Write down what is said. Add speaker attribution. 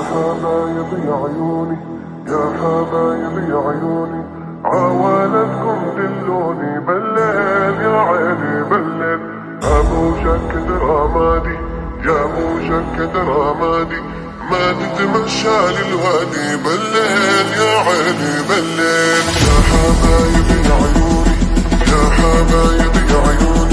Speaker 1: حبايب يا عيوني يا حبايب يا عيوني عوالتكم دلوني بالليل يا عيني بالليل ابو شك درامادي يا ابو شك درامادي ما تتمشى للوادي بالليل يا عيني بالليل يا حبايب يا عيوني يا حبايب يا عيوني